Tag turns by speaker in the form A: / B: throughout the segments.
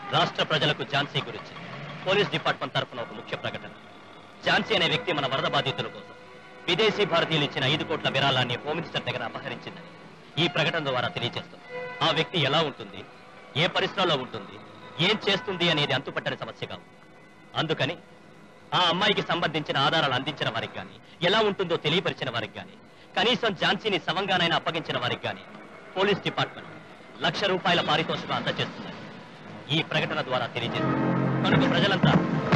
A: రాష్ట్ర ప్రజలకు ఝాన్సీ గురించి పోలీస్ డిపార్ట్మెంట్ తరఫున ఒక ముఖ్య ప్రకటన ఝాన్సీ అనే వ్యక్తి మన వరద బాధితుల కోసం విదేశీ భారతీయులు ఇచ్చిన ఐదు కోట్ల విరాళాన్ని హోమ్ మినిస్టర్ దగ్గర అపహరించిందని ఈ ప్రకటన ద్వారా తెలియజేస్తుంది ఆ వ్యక్తి ఎలా ఉంటుంది ఏ పరిశ్రమలో ఉంటుంది ఏం చేస్తుంది అనేది అంతుపట్టని సమస్య కాదు అందుకని ఆ అమ్మాయికి సంబంధించిన ఆధారాలు అందించిన వారికి కానీ ఎలా ఉంటుందో తెలియపరిచిన వారికి కానీ కనీసం ఝాన్సీని సవంగానైనా అప్పగించిన వారికి కానీ పోలీస్ డిపార్ట్మెంట్ లక్ష రూపాయల పారితోషికం అందజేస్తుంది ఈ ప్రకటన ద్వారా తెలియజేస్తుంది కనుక ప్రజలంతా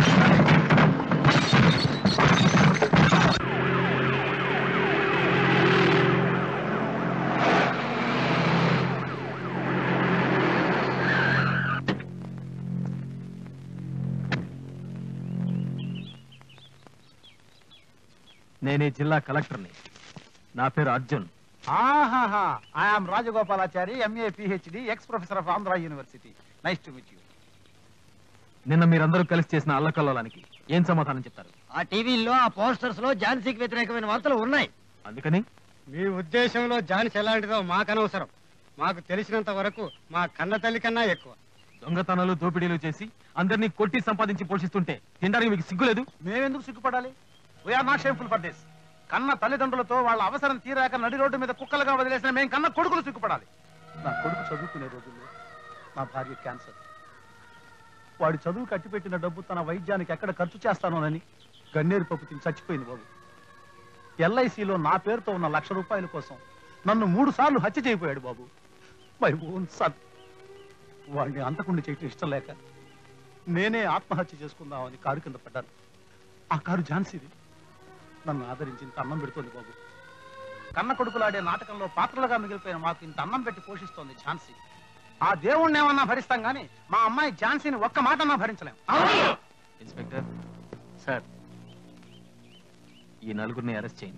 B: నేనే జిల్లా కలెక్టర్ని నా పేరు అర్జున్
C: ఆహాహా I'm Rajagopalachari MA PhD ex professor of Andhra university nice to meet you
B: నిన్న మీరందరూ కలిసి చేసిన అల్లకల్లోలానికి ఏం సమాధానం చెప్తారు
D: ఆ టీవీల్లో ఆ పోస్టర్స్ లో ఝాన్సీకి వ్యతిరేకమైన వార్తలు ఉన్నాయి
B: అందుకని
E: మీ ఉద్దేశంలో ఝాన్సీ ఎలాంటిదో మాకనవసరం మాకు తెలిసినంత వరకు మా కన్న తల్లి కన్నా ఎక్కువ
B: దొంగతనాలు దోపిడీలు చేసి అందరినీ కొట్టి సంపాదించి పోషిస్తుంటే తినడానికి మీకు సిగ్గులేదు
C: మేమెందుకు సిగ్గుపడాలి we are not shameful for this కన్న తల్లిదండ్రులతో వాళ్ళ అవసరం తీరాక నడి రోడ్డు మీద కుక్కలుగా వదిలేసిన మేము కన్న కొడుకులు సిగ్గుపడాలి నా కొడుకు చదువుకునే రోజుల్లో నా భార్య క్యాన్సర్ వాడి చదువు కట్టిపెట్టిన డబ్బు తన వైద్యానికి ఎక్కడ ఖర్చు చేస్తానోనని గన్నేరు పప్పు తిని చచ్చిపోయింది బాబు ఎల్ఐసిలో నా పేరుతో ఉన్న లక్ష రూపాయల కోసం నన్ను మూడు సార్లు హత్య చేయబోయాడు బాబు మై ఓన్ సన్ వాడిని అంతకుండా చేయటం ఇష్టం లేక నేనే ఆత్మహత్య చేసుకుందామని కారు కింద పడ్డాను ఆ కారు ఝాన్సీది నన్ను ఆదరించి ఇంత అన్నం పెడుతోంది బాబు కన్న కొడుకులాడే నాటకంలో పాత్రలుగా మిగిలిపోయిన మాకు ఇంత అన్నం పెట్టి పోషిస్తోంది ఝాన్సీ ఆ దేవుణ్ణి ఏమన్నా భరిస్తాం గానీ మా అమ్మాయి ఝాన్సీని ఒక్క మాట అన్నా భరించలేం
B: ఇన్స్పెక్టర్ సార్ ఈ నలుగురిని అరెస్ట్ చేయండి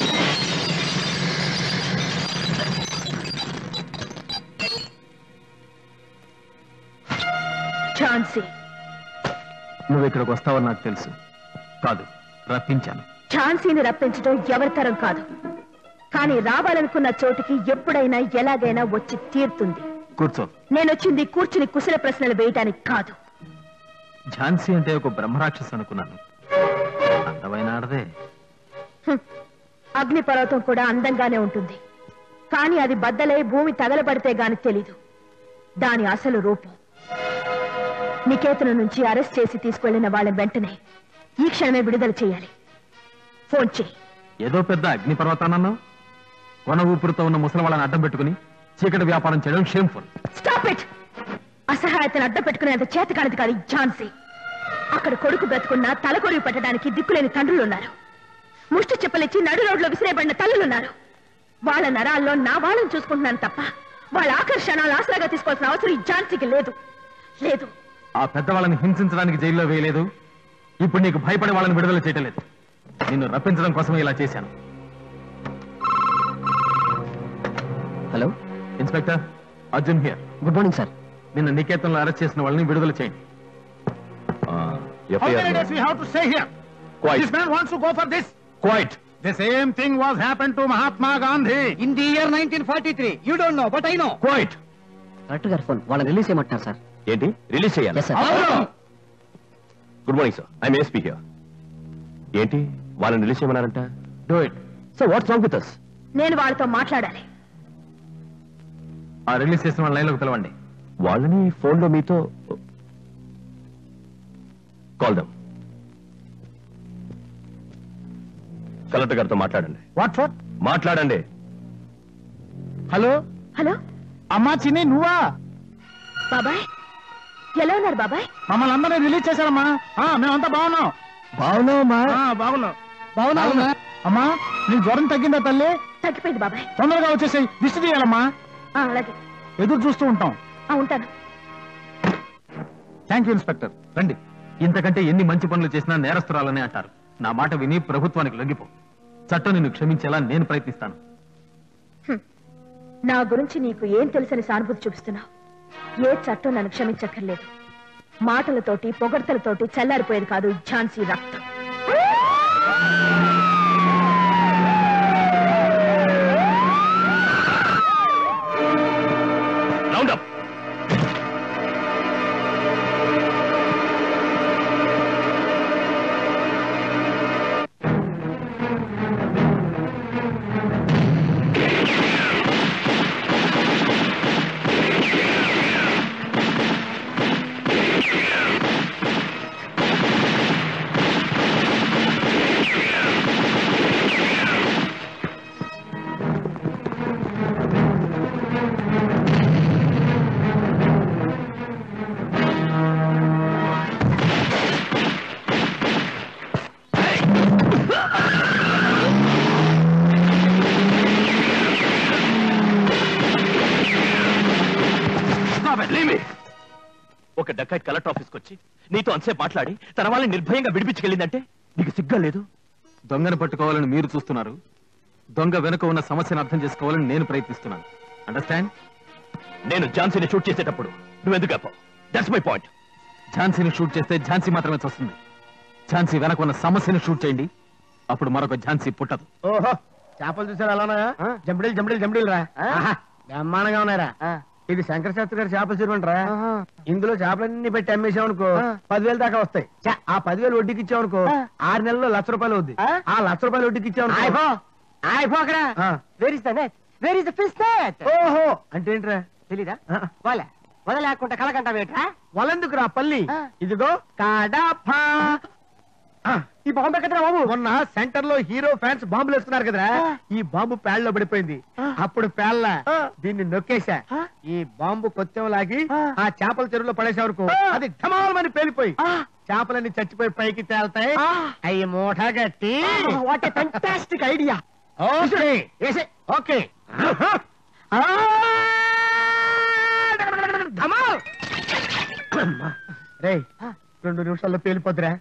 F: ఝాన్సీ
B: నువ్వు ఇక్కడికి వస్తావని నాకు తెలుసు కాదు రప్పించాను
F: ఝాన్సీని రప్పించడం ఎవరి తరం కాదు కానీ రావాలనుకున్న చోటుకి ఎప్పుడైనా ఎలాగైనా వచ్చి తీరుతుంది
B: కూర్చో
F: నేనొచ్చింది కూర్చుని కుశల ప్రశ్నలు వేయటానికి కాదు
B: ఝాన్సీ అంటే ఒక బ్రహ్మరాక్షస్ అనుకున్నాను అందమైన ఆడదే
F: హ్మ్. అగ్నిపర్వతం కూడా అందంగానే ఉంటుంది కానీ అది బద్దలై భూమి తగలబడితే గాని తెలీదు దాని అసలు రూపం నికేతన నుంచి అరెస్ట్ చేసి తీసుకెళ్లిన వాళ్ళని వెంటనే ఈ క్షణమే విడుదల చేయాలి ఫోన్ చేయి
B: ఏదో పెద్ద అగ్ని పర్వతానన్నావు కొన ఊపిరితో ఉన్న ముసలి వాళ్ళని అడ్డం పెట్టుకుని చీకటి వ్యాపారం చేయడం షేమ్ఫుల్
F: స్టాప్ ఇట్ అసహాయతను అడ్డం పెట్టుకునేంత చేతకానిది కాదు ఈ ఝాన్సీ అక్కడ కొడుకు బ్రతుకున్నా తలకొరివి పెట్టడానికి దిక్కులేని తండ్రులున్నారు ముష్టి చెప్పలిచ్చి నడు రోడ్లో విసిరేబడిన తల్లులున్నారు వాళ్ళ నరాల్లో నా వాళ్ళని చూసుకుంటున్నాను తప్ప వాళ్ళ ఆకర్షణలు ఆసరాగా తీసుకోవాల్సిన అవసరం ఈ ఝాన్సీకి లేదు లేదు
B: ఆ పెద్దవాళ్ళని హింసించడానికి జైల్లో వేయలేదు ఇప్పుడు నీకు భయపడే వాళ్ళని విడుదల చేయటం లేదు నిన్ను రప్పించడం కోసమే ఇలా చేశాను
D: hello
B: inspector Arjun here
D: good morning sir
B: నిన్న నికేతన్లో అరెస్ట్ చేసిన వాళ్ళని విడుదల చేయండి
C: How many days we have to stay here?
B: Quite.
C: This man wants to go for this.
B: Quite
C: The same thing was happened to Mahatma Gandhi.
D: In the year nineteen forty three you don't know but I know
B: quite
D: correct గారు phone వాళ్ళని release చేయమంటున్నారు sir
G: ఏంటి release చేయాలి
D: yes sir
G: good morning sir I'm SP here ఏంటి వాళ్ళని release చేయమన్నారంట
B: do it
G: sir what's wrong with us
F: నేను వాళ్ళతో మాట్లాడాలి
B: ఆ రిలీజ్ చేసిన వాళ్ళ లైన్లోకి పిలవండి
G: వాళ్ళని ఫోన్లో మీతో కాల్ దమ్ కలెక్టర్ గారితో మాట్లాడండి
C: What what?
G: మాట్లాడండి
C: హలో
F: హలో
C: అమ్మా చిన్ని నువ్వా
F: బాబాయ్ ఎలా ఉన్నారు బాబాయ్
C: మమ్మల్ని అందరినీ రిలీజ్ చేశారమ్మా ఆ, మేమంతా బాగున్నాం
D: బాగున్నావమ్మా
C: ఆ, బాగున్నాం
D: బాగున్నావమ్మా
C: అమ్మా నీ జ్వరం తగ్గిందా తల్లి
F: తగ్గిపోయింది బాబాయ్
C: తొందరగా వచ్చేసి దిష్టి తీయాలమ్మా
F: ఆ, అలాగే
C: ఎదురు చూస్తూ ఉంటాం
F: ఆ, ఉంటాను
C: థ్యాంక్ యూ ఇన్స్పెక్టర్
B: రండి ఇంతకంటే ఎన్ని మంచి పనులు చేసినా నేరస్తురాలని అంటారు నా మాట విని ప్రభుత్వానికి లొంగిపో చట్టం నిన్ను క్షమించేలా నేను ప్రయత్నిస్తాను
F: నా గురించి నీకు ఏం తెలుసని సానుభూతి చూపిస్తున్నావు ఏ చట్టం నన్ను క్షమించక్కర్లేదు మాటలతోటి పొగడ్తలతోటి చల్లారిపోయేది కాదు ఈ ఝాన్సీ రక్తం
G: రౌండ్ అప్ ఒక డకాయిట్ కలెక్టర్ ఆఫీస్కి వచ్చి నీతో అంతసేపు మాట్లాడి తన వాళ్ళని నిర్భయంగా విడిపించుకెళ్ళిందంటే నీకు సిగ్గా లేదు
B: దొంగను పట్టుకోవాలని మీరు చూస్తున్నారు దొంగ వెనుక ఉన్న సమస్యను అర్థం చేసుకోవాలని నేను ప్రయత్నిస్తున్నాను అండర్స్టాండ్
G: నేను ఝాన్సీని షూట్ చేసేటప్పుడు నువ్వెందుకు ఆపావు దట్స్ మై పాయింట్
B: ఝాన్సీని షూట్ చేస్తే ఝాన్సీ మాత్రమే వస్తుంది ఝాన్సీ వెనక ఉన్న సమస్యను షూట్ చేయండి అప్పుడు మరొక ఝాన్సీ పుట్టదు
D: ఓహో చేపలు చూసారు అలానా జంబడీలు జంబడీలు జంబడీలు రా ఆహా, బ్రహ్మాండంగా ఉన్నారా ఇది శంకర శాస్త్రి గారి చేపల చెరువు రా ఇందులో చేపలన్నీ పెట్టి అమ్మేసామనుకో పదివేలు దాకా వస్తాయి ఛ, ఆ పదివేలు వడ్డీకి ఇచ్చామనుకో ఆరు నెలల్లో లక్ష రూపాయలు అవుద్ది ఆ లక్ష రూపాయలు వడ్డీకి ఇచ్చామనుకో
H: అయిపోకరా
D: ఆ.
H: Where is the net where is the fish net
D: ఓహో అంటే ఏంట్రా
H: తెలీదా వాళ్ళ వదలేకుండా కలకంట వేట్రా
D: వలందుకు రా పల్లి
H: ఆ.
D: ఇదిగో కాడాఫా ఆ,
H: ఈ బాంబే కదరా బాబు
D: మొన్న సెంటర్ లో హీరో ఫ్యాన్స్ బాంబులు వేస్తున్నారు కదరా ఈ బాంబు పేళ్ళలో పడిపోయింది అప్పుడు పేళ్ళ దీన్ని నొక్కేశా ఈ బాంబు కొత్తెం లాగి ఆ చేపల చెరువులో పడేసావనుకో అది ఢమాలమని పేలిపోయి చేపలన్నీ చచ్చిపోయి పైకి తేల్తాయి అవి మూట గట్టి
H: what a fantastic idea
D: okay వేసే ఓకే ఆ! ధమాల్! రేయ్ రెండు నిమిషాల్లో పేలిపోద్దురా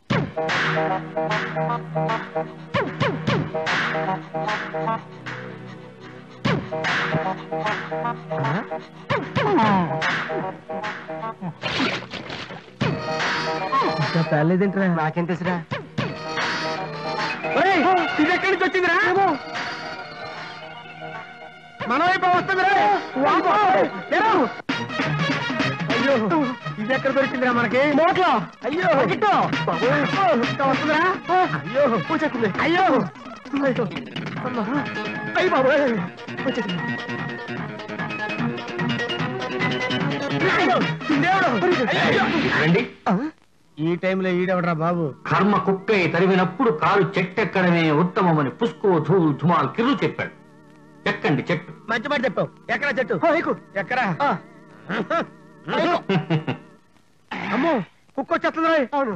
D: ఇంకా పేలేదేంట్రా
H: నాకేం తెలుసురా
D: ఒరేయ్, ఇది ఎక్కడి నుంచి వచ్చిందిరా మన వైపు వస్తుందిరా వామ్మో! ఏరా! అయ్యో ఇది ఎక్కడ దొరికిందిరా మనకి నోట్లో అయ్యో గిట్టు ఇంకా వస్తుందిరా అయ్యో వచ్చేస్తుంది అయ్యో అయ్యో అమ్మా. అయ్య బాబోయ్ వచ్చేసింది అయ్యో, దేవుడు! అయ్యో!
G: రండి
D: ఈ టైంలో ఈడవడరా బాబు
I: కర్మ కుక్కై తరివినప్పుడు కాలు చెట్టెక్కడమే ఉత్తమమని పుష్కో ధూల్ ధుమాల్ కిర్రు చెప్పాడు ఎక్కండి చెట్టు
D: మంచి మాట చెప్పావు ఎక్కడా చెట్టు ఎక్కడా అమ్మో కుక్క వచ్చేస్తుంది రాయ్ అవును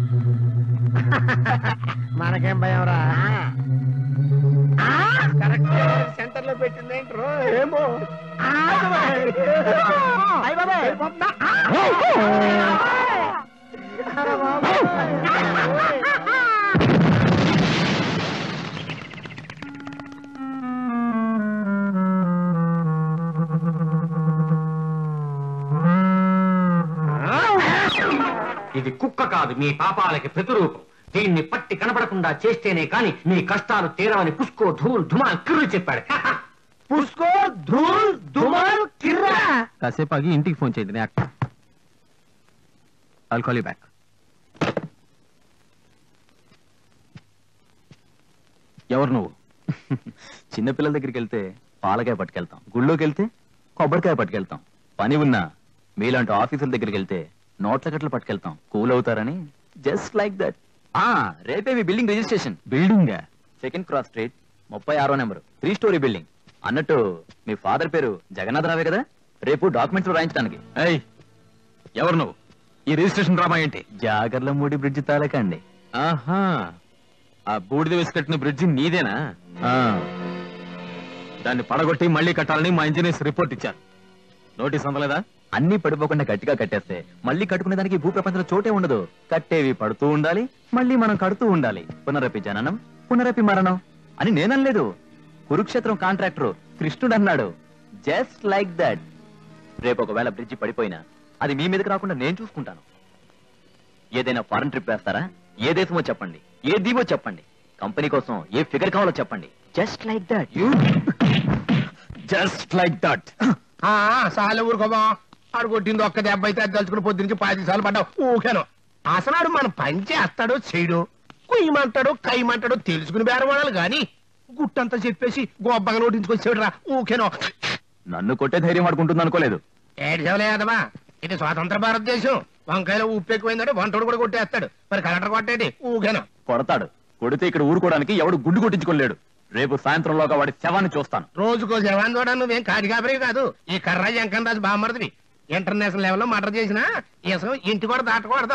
D: మనకేం భయం రా కరెక్ట్ సెంటర్ లో పెట్టింది ఏంట్రో ఏమో అయ్య బాబాయ్
I: ఇది కుక్క కాదు మీ పాపాలకి ప్రతిరూపం దీన్ని పట్టి కనపడకుండా చేస్తేనే కాని మీ కష్టాలు తీరవని పుష్కో ధూల్ ధుమాల్ కిర్రు చెప్పాడు
D: పుష్కో ధూల్ దుమారు కిర్రా
B: కాసేపు ఆగి ఇంటికి ఫోన్ చేయండి నేను ఐల్ కాల్ యూ బ్యాక్ ఎవరు నువ్వు
G: చిన్నపిల్లల దగ్గరికి వెళ్తే పాలకాయ పట్టుకెళ్తాం గుళ్ళోకి వెళ్తే కొబ్బరికాయ పట్టుకెళ్తాం పని ఉన్నా మీలాంటి ఆఫీసుల దగ్గరికి వెళ్తే నోట్ల కట్టలు పట్టుకెళ్తాం కూల్ అవుతారని జస్ట్ లైక్ దట్ ఆ రేపే మీ building registration
B: building
G: second cross street ముప్పై ఆరో నెంబర్ త్రీ స్టోరీ బిల్డింగ్ అన్నట్టు మీ ఫాదర్ పేరు జగన్నాథరావే కదా రేపు డాక్యుమెంట్స్ లో రాయించడానికి
B: ఏయ్ ఎవరు నువ్వు ఈ రిజిస్ట్రేషన్ డ్రామా ఏంటి
G: జాగర్లమూడి బ్రిడ్జ్ తాలకండి
B: ఆహా ఆ బూడిద వేసి కట్టిన బ్రిడ్జి నీదేనా ఆ. దాన్ని పడగొట్టి మళ్ళీ కట్టాలని మా ఇంజనీర్స్ రిపోర్ట్ ఇచ్చారు నోటీస్ అందలేదా
G: అన్ని పడిపోకుండా గట్టిగా కట్టేస్తే మళ్ళీ కట్టుకునే దానికి భూ ప్రపంచంలో చోటే ఉండదు కట్టేవి పడుతూ ఉండాలి మళ్ళీ మనం కడుతూ ఉండాలి పునరపి జననం పునరపి మరణం అని నేననలేదు కురుక్షేత్రం కాంట్రాక్టర్ కృష్ణుడు అన్నాడు జస్ట్ లైక్ దట్ రేపు ఒకవేళ బ్రిడ్జి పడిపోయినా అది మీ మీదకి రాకుండా నేను చూసుకుంటాను ఏదైనా ఫారెన్ ట్రిప్ వేస్తారా ఏ దేశమో చెప్పండి ఏ దీవో చెప్పండి కంపెనీ కోసం ఏ ఫిగర్ కావాలో చెప్పండి just like that
B: you just like that
C: సాలే ఊరుకోబా ఆడు కొట్టింది ఒక్క దెబ్బ అయితే అది తలుచుకుని పొద్దు నుంచి పది సార్లు పడ్డావు ఊకాను అసలు మన పని చేస్తాడో చేయడు కుయ్యమంటాడో కయ్యమంటాడో తెలుసుకుని బేరవాడాలి గాని గుట్టంతా చెప్పేసి గొప్పగా నోటించుకొచ్చాడు రా ఊకేనో
G: నన్ను కొట్టే ధైర్యం ఆడుకుంటుంది అనుకోలేదు
C: ఏడ్చవలేదమ్మా ఇది స్వాతంత్ర భారతదేశం వంకాయలో ఉప్పు ఎక్కువైందంటే వంటోడు కూడా కొట్టేస్తాడు మరి కలెక్టర్ కొట్టేది ఊకేను
G: కొడతాడు కొడితే ఇక్కడ ఊరుకోవడానికి ఎవడు గుండు కొట్టించుకోలేడు రేపు సాయంత్రంలోగా వాడి శవాన్ని చూస్తాను
C: రోజుకో జవాన్ చూడ నువ్వేం కాటి కాబరే కాదు ఈ కర్ర ఎంకన్ రాజు బామ్మర్దివి ఇంటర్నేషనల్ లెవెల్లో మర్డర్ చేసినా ఇసం ఇంటి కూడా దాటకూడదు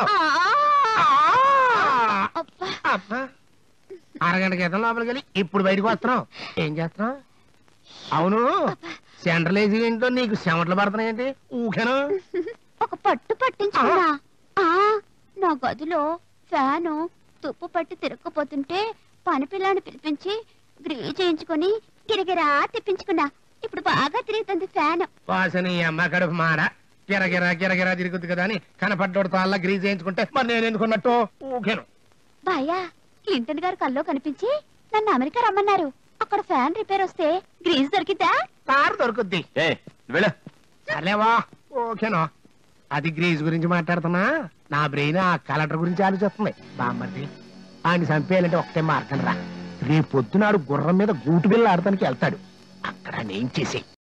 C: అబ్బా. అరగంట క్రితం లోపలికి వెళ్ళి ఇప్పుడు బయటకు వస్తున్నావు ఏం చేస్తున్నావు అవును సెంట్రల్ ఏసీ ఏంటో నీకు చెమటలు పడుతున్నాయేంటి ఊకేను
J: ఒక పట్టు పట్టించుకున్నా ఆ నా గదిలో ఫ్యాను తుప్పు పట్టి తిరగకపోతుంటే పని పిల్లాన్ని పిలిపించి గ్రిల్ చేయించుకొని గిరగిరా తిప్పించుకున్నా ఇప్పుడు బాగా తిరుగుతుంది ఫ్యాన్
D: వాసని అమ్మ కడుపు మార గిరగిరా గిరగిరా తిరుగుద్ది కదా అని కనపడ్డోడితో అల్లా గ్రీజ్ చేయించుకుంటే మరి నేను ఎందుకున్నట్టు ఊకేను
J: బాయా క్లింటన్ గారు కల్లో కనిపించి నన్ను అమెరికా రమ్మన్నారు అక్కడ ఫ్యాన్ రిపేర్ వస్తే గ్రీజ్ దొరికిద్దా
D: కారు దొరుకుద్ది
G: ఏ వెళ్ళ
D: సర్లేవా ఓకేనా అది గ్రీజ్ గురించి మాట్లాడుతున్నా నా బ్రెయిన్ ఆ కలెక్టర్ గురించి ఆలోచిస్తుంది బామ్మర్ది ఆయన చంపేయాలంటే ఒకటే మార్గం రా రేపు పొద్దునాడు గుర్రం మీద గూటు బిల్ల ఆడటానికి వెళ్తాడు అక్కడ నేను చేసే